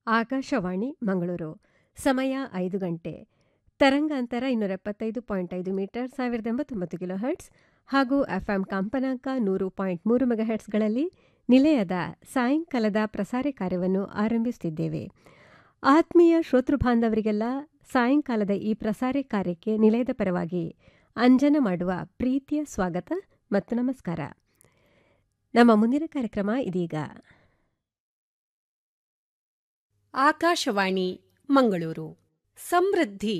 ಆಕಾಶವಾಣಿ ಮಂಗಳೂರು ಸಮಯ ಐದು ಗಂಟೆ ತರಂಗಾಂತರ ಇನ್ನೂರ ಎಪ್ಪತ್ತೈದು ಪಾಯಿಂಟ್ ಐದು ಮೀಟರ್ ಸಾವಿರದ ಎಂಬತ್ತೊಂಬತ್ತು ಕಿಲೋ ಹರ್ಟ್ಸ್ ಹಾಗೂ ಎಫ್ಎಂ ಕಂಪನಾಂಕ ನೂರು ಪಾಯಿಂಟ್ ಮೂರು ಮೆಗಾಹೆಟ್ಸ್ಗಳಲ್ಲಿ ನಿಲಯದ ಸಾಯಂಕಾಲದ ಪ್ರಸಾರ ಕಾರ್ಯವನ್ನು ಆರಂಭಿಸುತ್ತಿದ್ದೇವೆ ಆತ್ಮೀಯ ಶ್ರೋತೃ ಬಾಂಧವರಿಗೆಲ್ಲ ಸಾಯಂಕಾಲದ ಈ ಪ್ರಸಾರ ಕಾರ್ಯಕ್ಕೆ ನಿಲಯದ ಪರವಾಗಿ ಅಂಜನ ಮಾಡುವ ಪ್ರೀತಿಯ ಸ್ವಾಗತ ಮತ್ತು ನಮಸ್ಕಾರ ನಮ್ಮ ಮುಂದಿನ ಕಾರ್ಯಕ್ರಮ ಇದೀಗ ಆಕಾಶವಾಣಿ ಮಂಗಳೂರು ಸಮೃದ್ಧಿ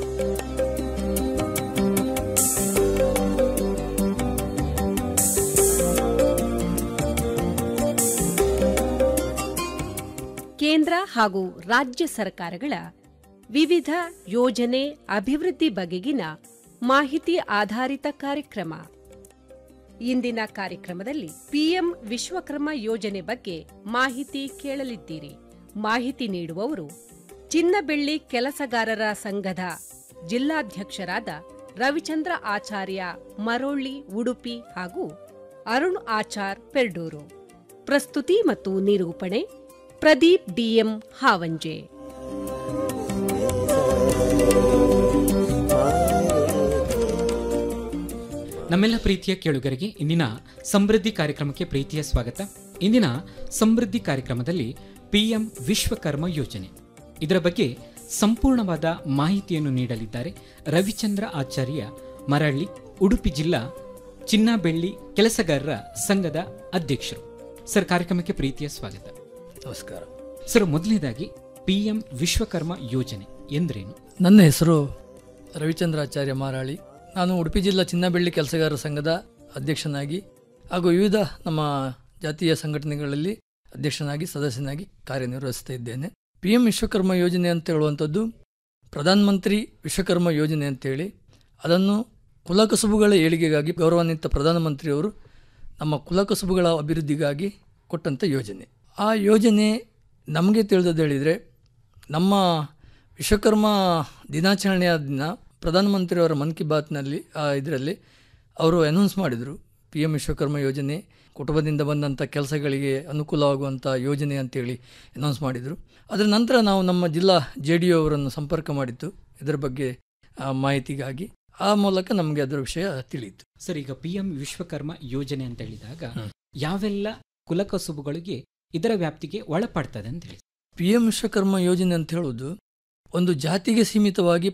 ಕೇಂದ್ರ ಹಾಗೂ ರಾಜ್ಯ ಸರ್ಕಾರಗಳ ವಿವಿಧ ಯೋಜನೆ ಅಭಿವೃದ್ಧಿ ಬಗೆಗಿನ ಮಾಹಿತಿ ಆಧಾರಿತ ಕಾರ್ಯಕ್ರಮ ಇಂದಿನ ಕಾರ್ಯಕ್ರಮದಲ್ಲಿ ಪಿಎಂ ವಿಶ್ವಕರ್ಮ ಯೋಜನೆ ಬಗ್ಗೆ ಮಾಹಿತಿ ಕೇಳಲಿದ್ದೀರಿ ಮಾಹಿತಿ ನೀಡುವವರು ಚಿನ್ನಬೆಳ್ಳಿ ಕೆಲಸಗಾರರ ಸಂಘದ ಜಿಲ್ಲಾಧ್ಯಕ್ಷರಾದ ರವಿಚಂದ್ರ ಆಚಾರ್ಯ ಮರೋಳ್ಳಿ ಉಡುಪಿ ಹಾಗೂ ಅರುಣ್ ಆಚಾರ್ ಪೆರ್ಡೂರು ಪ್ರಸ್ತುತಿ ಮತ್ತು ನಿರೂಪಣೆ ಪ್ರದೀಪ್ ಡಿಎಂ ಹಾವಂಜೆ ನಮ್ಮೆಲ್ಲ ಪ್ರೀತಿಯ ಕೇಳುಗರಿಗೆ ಇಂದಿನ ಸಮೃದ್ಧಿ ಕಾರ್ಯಕ್ರಮಕ್ಕೆ ಪ್ರೀತಿಯ ಸ್ವಾಗತ ಇಂದಿನ ಸಮೃದ್ಧಿ ಕಾರ್ಯಕ್ರಮದಲ್ಲಿ ಪಿಎಂ ವಿಶ್ವಕರ್ಮ ಯೋಜನೆ ಇದರ ಬಗ್ಗೆ ಸಂಪೂರ್ಣವಾದ ಮಾಹಿತಿಯನ್ನು ನೀಡಲಿದ್ದಾರೆ ರವಿಚಂದ್ರ ಆಚಾರ್ಯ ಮರಳ್ಳಿ ಉಡುಪಿ ಜಿಲ್ಲಾ ಚಿನ್ನ ಬೆಳ್ಳಿ ಕೆಲಸಗಾರರ ಸಂಘದ ಅಧ್ಯಕ್ಷರು ಸರ್ ಕಾರ್ಯಕ್ರಮಕ್ಕೆ ಪ್ರೀತಿಯ ಸ್ವಾಗತ ನಮಸ್ಕಾರ ಸರ್ ಮೊದಲನೇದಾಗಿ ಪಿಎಂ ವಿಶ್ವಕರ್ಮ ಯೋಜನೆ ಎಂದ್ರೇನು ನನ್ನ ಹೆಸರು ರವಿಚಂದ್ರಾಚಾರ್ಯ ಮಾರಾಳಿ ನಾನು ಉಡುಪಿ ಜಿಲ್ಲಾ ಚಿನ್ನಬೆಳ್ಳಿ ಕೆಲಸಗಾರರ ಸಂಘದ ಅಧ್ಯಕ್ಷನಾಗಿ ಹಾಗೂ ವಿವಿಧ ನಮ್ಮ ಜಾತೀಯ ಸಂಘಟನೆಗಳಲ್ಲಿ ಅಧ್ಯಕ್ಷನಾಗಿ ಸದಸ್ಯನಾಗಿ ಕಾರ್ಯನಿರ್ವಹಿಸ್ತಾ ಇದ್ದೇನೆ ಪಿ ಎಂ ವಿಶ್ವಕರ್ಮ ಯೋಜನೆ ಅಂತ ಹೇಳುವಂಥದ್ದು ಪ್ರಧಾನಮಂತ್ರಿ ವಿಶ್ವಕರ್ಮ ಯೋಜನೆ ಅಂತೇಳಿ ಅದನ್ನು ಕುಲಕಸುಬುಗಳ ಏಳಿಗೆಗಾಗಿ ಗೌರವಾನ್ವಿತ ಪ್ರಧಾನಮಂತ್ರಿಯವರು ನಮ್ಮ ಕುಲಕಸುಬುಗಳ ಅಭಿವೃದ್ಧಿಗಾಗಿ ಕೊಟ್ಟಂಥ ಯೋಜನೆ ಆ ಯೋಜನೆ ನಮಗೆ ತಿಳಿದದ್ದು ಹೇಳಿದರೆ ನಮ್ಮ ವಿಶ್ವಕರ್ಮ ದಿನಾಚರಣೆಯ ದಿನ ಪ್ರಧಾನಮಂತ್ರಿಯವರ ಮನ್ ಕಿ ಬಾತ್ನಲ್ಲಿ ಇದರಲ್ಲಿ ಅವರು ಅನೌನ್ಸ್ ಮಾಡಿದರು ಪಿ ಎಂ ವಿಶ್ವಕರ್ಮ ಯೋಜನೆ ಕುಟುಂಬದಿಂದ ಬಂದಂಥ ಕೆಲಸಗಳಿಗೆ ಅನುಕೂಲವಾಗುವಂಥ ಯೋಜನೆ ಅಂತೇಳಿ ಅನೌನ್ಸ್ ಮಾಡಿದರು ಅದರ ನಂತರ ನಾವು ನಮ್ಮ ಜಿಲ್ಲಾ ಜೆ ಡಿ ಅವರನ್ನು ಸಂಪರ್ಕ ಮಾಡಿದ್ದು ಇದರ ಬಗ್ಗೆ ಆ, ಮಾಹಿತಿಗಾಗಿ ಆ ಮೂಲಕ ನಮಗೆ ಅದರ ವಿಷಯ ತಿಳಿಯಿತು ಸರ್ ಈಗ ಪಿಎಂ ವಿಶ್ವಕರ್ಮ ಯೋಜನೆ ಅಂತ ಹೇಳಿದಾಗ ಯಾವೆಲ್ಲ ಕುಲಕಸುಬುಗಳಿಗೆ ಇದರ ವ್ಯಾಪ್ತಿಗೆ ಒಳಪಡ್ತದೆ ಅಂತ ಹೇಳಿ ಪಿ ಎಂ ವಿಶ್ವಕರ್ಮ ಯೋಜನೆ ಅಂತ ಹೇಳೋದು ಒಂದು ಜಾತಿಗೆ ಸೀಮಿತವಾಗಿ